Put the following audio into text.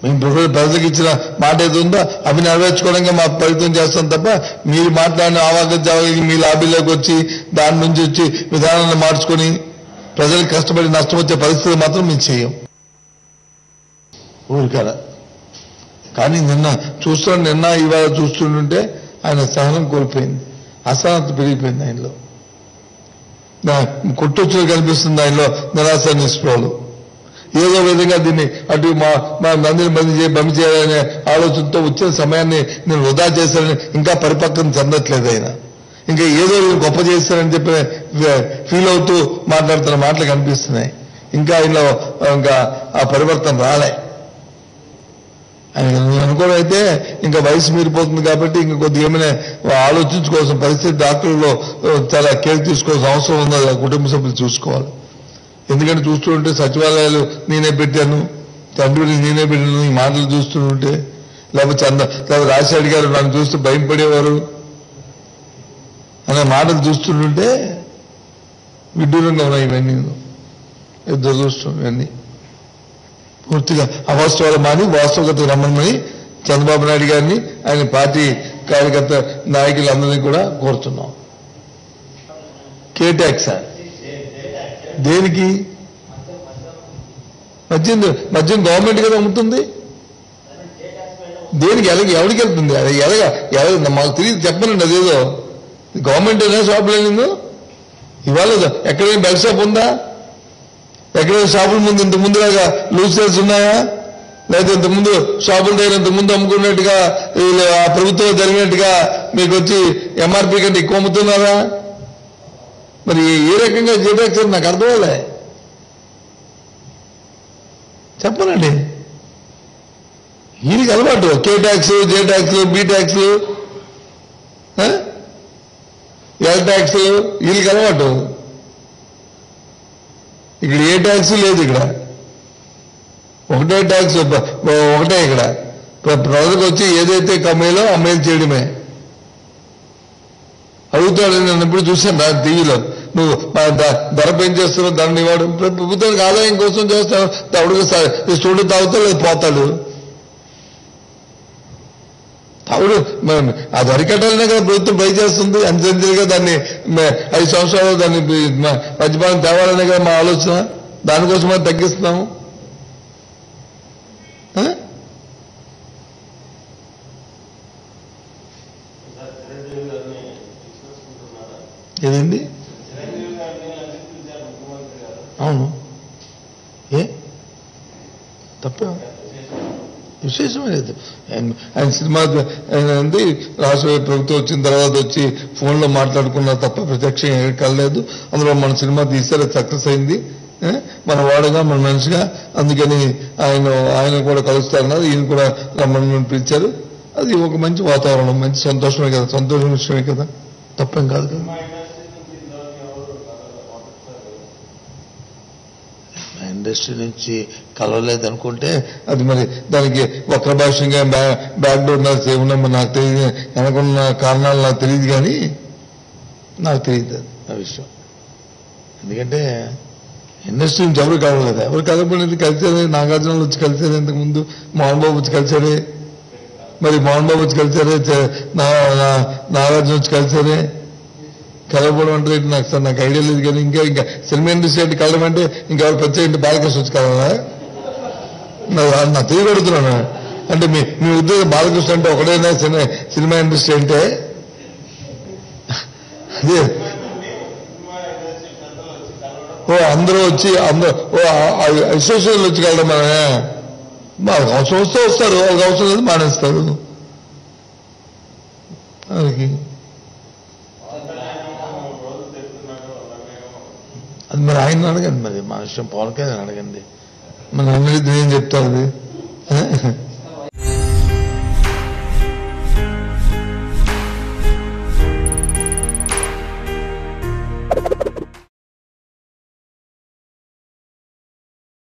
మేము ప్రజలు ప్రజలకు ఇచ్చిన మాట ఏది ఉందో అవి నెరవేర్చుకోవడానికి మా ప్రయత్నం చేస్తాం తప్ప మీరు మాట్లాడిన ఆవాగ జావకి మీ లాబీలోకి వచ్చి దాని నుంచి వచ్చి విధానాన్ని మార్చుకొని ప్రజలకు కష్టపడి నష్టం వచ్చే పరిస్థితి మాత్రం మేము చేయం ఊరికాడ కానీ నిన్న చూస్తున్న నిన్న ఇవాళ చూస్తుంటే ఆయన సహనం కోల్పోయింది అసహనత పెరిగిపోయింది ఆయనలో నా- కొట్టొచ్చులు కనిపిస్తుంది ఆయనలో నిరాశ నిస్పృహలు ఏదో విధంగా దీన్ని అటు మా మా మందిని బంద్ చేయ బంద్ చేయాలనే ఆలోచనతో వచ్చిన సమయాన్ని నేను వృధా చేశానని ఇంకా పరిపక్వం చెందట్లేదు ఆయన ఇంకా ఏదో నేను గొప్ప చేస్తానని చెప్పి ఫీల్ అవుతూ మాట్లాడుతున్న మాటలు కనిపిస్తున్నాయి ఇంకా ఆయనలో ఇంకా ఆ పరివర్తన రాలే ఆయన నువ్వు అనుకోవడం అయితే ఇంకా వయసు మీరిపోతుంది కాబట్టి ఇంకా కొద్దిగా ఏమైనా ఆలోచించుకోవాల్సిన పరిస్థితి డాక్టర్లో ఆ, చాలా కేర్ తీసుకోవాల్సిన అవసరం ఉంది అది ఆ కుటుంబ సభ్యులు చూసుకోవాలి ఎందుకంటే చూస్తుంటే సచివాలయాలు నేనే పెట్టాను తండ్రిని నేనే పెట్టాను ఈ మాటలు చూస్తుంటే లేకపోతే చంద లేకపోతే రాజశేఖర్ గారు నన్ను చూస్తూ భయం పడేవారు అనే మాటలు చూస్తుంటే విడ్డూరంగా ఉన్నాయి ఇవన్నీ ఇద్దరు చూస్తాం ఇవన్నీ పూర్తిగా అవాస్తవాలు మాని వాస్తవగత రమ్మని చంద్రబాబు నాయుడు గారిని ఆయన పార్టీ కార్యకర్త నాయకులందరినీ కూడా కోరుతున్నాం కే ట్యాక్స్ దేనికి మద్యం మద్యం గవర్నమెంట్ కదా అమ్ముతుంది దేనికి ఎలాగ ఎవరికి వెళ్తుంది అది ఎలాగ ఎలాగ మాకు తెలియదు చెప్పనండి అదేదో గవర్నమెంట్ అయినా షాప్ లేదు ఇవాళ ఎక్కడైనా బెల్ షాప్ ఉందా ఎక్కడైనా షాపుల ముందు ఇంత ముందులాగా లూజ్ సేల్స్ ఉన్నాయా లేదా ఇంత ముందు షాపుల దగ్గర ఇంత ముందు అమ్ముకున్నట్టుగా వీళ్ళు ఆ ప్రభుత్వం జరిగినట్టుగా మీకు వచ్చి ఎంఆర్పీ కంటే ఎక్కువ అమ్ముతున్నారా మరి ఏ రకంగా జీటాక్స్ నాకు అర్థమవులే చెప్పనండి వీరికి అలవాటు K tax J tax B tax L tax వీళ్ళకి అలవాటు ఇక్కడ ఏ ట్యాక్స్ లేదు ఇక్కడ ఒకటే ట్యాక్స్ బ- బ- ఒకటే ఇక్కడ ప్ర- ప్రజలకు వచ్చి ఏదైతే కమ్మేలో అమ్మేలు చేయడమే అడుగుతాడు నేను ఎప్పుడు చూశాను నా టీవీలో నువ్వు మా ద- ధర పెంచేస్తున్నావు ధరని ఇవ్వడం ప్ర- ప్రభుత్వానికి ఆదాయం కోసం చేస్తావు తవుడుగా స్టూడెంట్ తాగుతాడు లేదు పోతాడు తావుడు మ- అది అరికట్టాలనే కదా ప్రభుత్వం ట్రై చేస్తుంది అంచెంచెలుగా దాన్ని మ- ఐదు సంవత్సరాలు దాన్ని బి- మ- మద్యపానం తేవాలనే కదా మా ఆలోచన దానికోసం అది తగ్గిస్తున్నాము ఆ? ఏదండి అవును ఏ తప్ప విశేషమే లేదు ఆయన ఆయన సినిమా ఆయన ఉంది రాష్ట్ర ప్రభుత్వం వచ్చిన తర్వాత వచ్చి ఫోన్లో మాట్లాడుకున్నా తప్ప ప్రత్యక్షంగా ఎక్కడికి కలలేదు అందులో మన సినిమా తీసారు సక్సెస్ అయింది ఏ? మన వాడుగా మన మనిషిగా అందుకని ఆయన ఆయన కూడా కలుస్తారన్నారు ఈయన కూడా రమ్మని పిలిచారు అది ఒక మంచి వాతావరణం మంచి సంతోషమే కదా సంతోషం విషయమే కదా తప్పేం కాదు కదా మా ఇండస్ట్రీ నుంచి కలవలేదు అనుకుంటే అది మరి దానికి వక్ర భాషంగా బ్యాక్ డోర్ నాకు ఏమన్నా మరి నాకు తెలియదు వెనకున్న కారణాలు నాకు తెలియదు కానీ నాకు తెలియదు అది ఆ విషయం ఎందుకంటే ఇండస్ట్రీ నుంచి ఎవరు కలవలేదు ఎవరు కలవలేదు కలిసారే నాగార్జున వచ్చి కలిసారే ఇంతకు ముందు మోహన్ బాబు వచ్చి కలిసారే మరి మోహన్ బాబు వచ్చి కలిసారే చ- నా- నా- నాగార్జున వచ్చి కలిసారే కలవడం అంటే ఏంటి నాకు సార్ నాకు ఐడియా లేదు కానీ ఇంకా ఇంకా సినిమా ఇండస్ట్రీ అంటే కలవడం అంటే ఇంకెవరు ప్రత్యేక బాలకృష్ణ వచ్చి కలవరా నా- నా తెలియగడుగుతున్నాను అంటే మీ మీ ఉద్దేశం బాలకృష్ణ అంటే ఒకడైనా సినిమా సినిమా ఇండస్ట్రీ అంటే అదే ఓ అందరూ వచ్చి అందరూ ఓ అసోసియేషన్ వచ్చి కలడం మనమే మాకు అవసరం వస్తే వస్తారు వాళ్ళకి అవసరం లేదు మానేస్తారు వాళ్ళకి అది మరి ఆయన అడగండి మరి మా విషయం పవన్ కళ్యాణ్ అడగండి మన అన్నది ఏం చెప్తారు అది